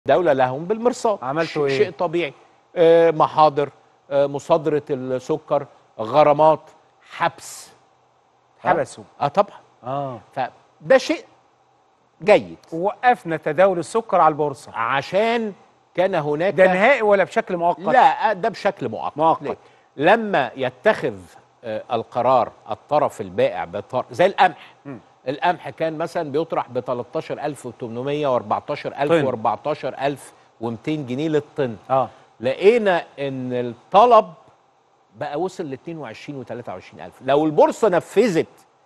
الدولة لهم بالمرصاد عملتوا ش- إيه؟ شيء طبيعي آه، محاضر آه، مصادرة السكر غرامات حبس حبسوا اه طبعا اه فده شيء جيد وقفنا تداول السكر على البورصه عشان كان هناك ده نهائي ولا بشكل مؤقت لا ده بشكل مؤقت مؤقت. ليه؟ لما يتخذ آه، القرار الطرف البائع بطر... زي القمح مم. القمح كان مثلا بيطرح ب 13800 و14000 و14200 جنيه للطن اه لقينا ان الطلب بقى وصل ل 22 و 23000 لو البورصه نفذت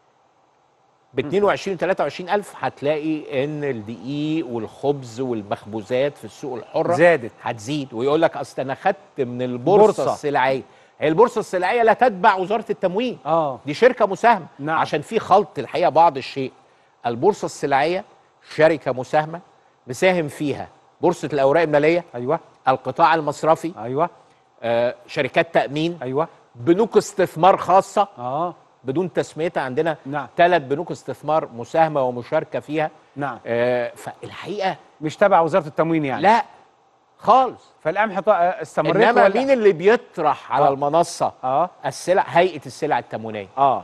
ب 22 و 23000 هتلاقي ان الدقيق والخبز والمخبوزات في السوق الحره زادت هتزيد ويقول لك اصل انا خدت من البورصه بورصة. السلعيه هي البورصه السلعيه لا تتبع وزاره التموين اه دي شركه مساهمه نعم. عشان في خلط الحقيقه بعض الشيء البورصه السلعيه شركه مساهمه مساهم فيها بورصه الاوراق الماليه ايوه القطاع المصرفي ايوه آه، شركات تامين ايوه بنوك استثمار خاصه اه بدون تسميتها عندنا نعم ثلاث بنوك استثمار مساهمه ومشاركه فيها نعم آه، فالحقيقه مش تبع وزاره التموين يعني لا خالص فالقمح ط- استمرت انما ولا مين اللي بيطرح على آه. المنصه اه السلع هيئه السلع التموينيه اه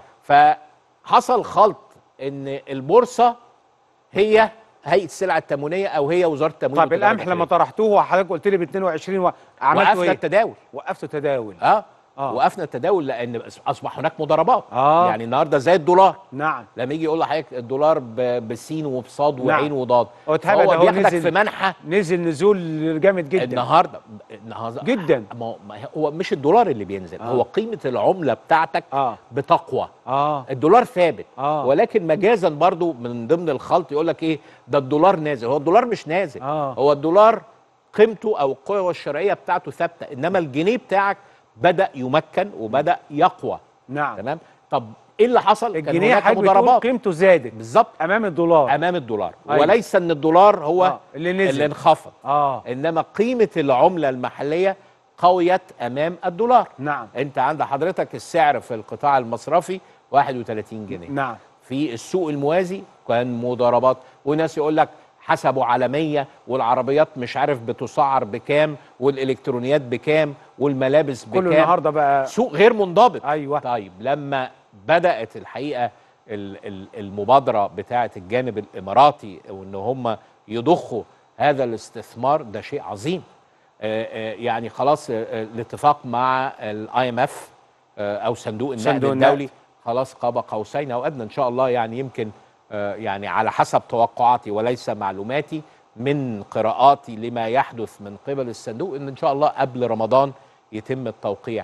فحصل خلط ان البورصه هي هيئه السلع التموينيه او هي وزاره التموين طب والتجارة القمح لما الداخلية. طرحتوه وحضرتك قلت لي ب 22 و- عملتوا وقفنا ايه؟ التداول وقفتوا تداول اه آه. وقفنا التداول لان اصبح هناك مضاربات آه. يعني النهارده زي الدولار نعم لما يجي يقول لحضرتك الدولار ب- بسين وبصاد نعم. وعين وضاد هو اتهبد فهو أهو بياخدك نزل. في منحى نزل نزول جامد جدا النهارده النهارده جدا. ما هو- ما هو مش الدولار اللي بينزل آه. هو قيمه العمله بتاعتك اه بتقوى اه الدولار ثابت آه. ولكن مجازا برضو من ضمن الخلط يقول لك ايه ده الدولار نازل هو الدولار مش نازل آه. هو الدولار قيمته او القوه الشرائيه بتاعته ثابته انما الجنيه بتاعك بدا يمكن وبدا يقوى نعم تمام طب ايه اللي حصل كان الجنيه هناك حضرتك بتقول مضاربات قيمته زادت بالظبط امام الدولار امام الدولار أيوة. وليس ان الدولار هو آه. اللي نزل اللي انخفض اه انما قيمه العمله المحليه قويت امام الدولار نعم انت عند حضرتك السعر في القطاع المصرفي 31 جنيه نعم في السوق الموازي كان مضاربات وناس يقول لك حسبوا على 100 والعربيات مش عارف بتسعر بكام والالكترونيات بكام والملابس بكام كل النهارده بقى سوق غير منضبط ايوه طيب لما بدات الحقيقه ال- ال- المبادره بتاعه الجانب الاماراتي وان هم يضخوا هذا الاستثمار ده شيء عظيم آه، آه، يعني خلاص آه، آه، الاتفاق مع الاي ام اف او صندوق النقد صندوق النقد. الدولي خلاص قاب قوسين او ادنى ان شاء الله يعني يمكن آه، يعني على حسب توقعاتي وليس معلوماتي من قراءاتي لما يحدث من قبل الصندوق ان ان شاء الله قبل رمضان يتم التوقيع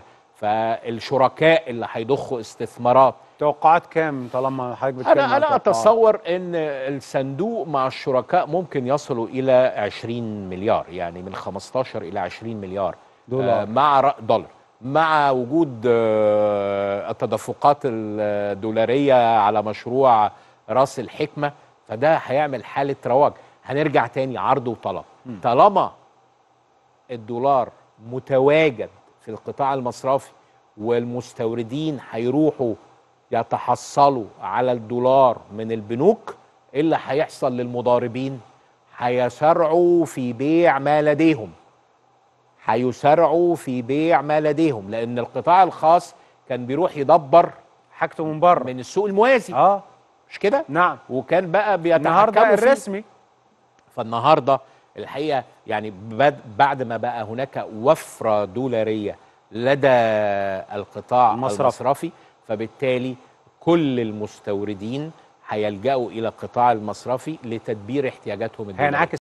فالشركاء اللي هيضخوا استثمارات توقعات كام طالما حضرتك بتتكلم انا عن انا توقعات؟ اتصور ان الصندوق مع الشركاء ممكن يصلوا الى 20 مليار يعني من 15 الى 20 مليار دولار. آه، مع ر- دولار مع وجود آه، التدفقات الدولاريه على مشروع راس الحكمه فده هيعمل حاله رواج هنرجع تاني عرض وطلب طالما الدولار متواجد في القطاع المصرفي والمستوردين هيروحوا يتحصلوا على الدولار من البنوك إيه اللي هيحصل للمضاربين هيسرعوا في بيع ما لديهم هيسرعوا في بيع ما لديهم لان القطاع الخاص كان بيروح يدبر حاجته من بره من السوق الموازي اه مش كده نعم وكان بقى النهارده بيتحكموا فيه الرسمي فالنهارده الحقيقه يعني بد- بعد ما بقى هناك وفره دولاريه لدى القطاع المصرفي. المصرفي فبالتالي كل المستوردين هيلجأوا الى القطاع المصرفي لتدبير احتياجاتهم الدولاريه هينعكس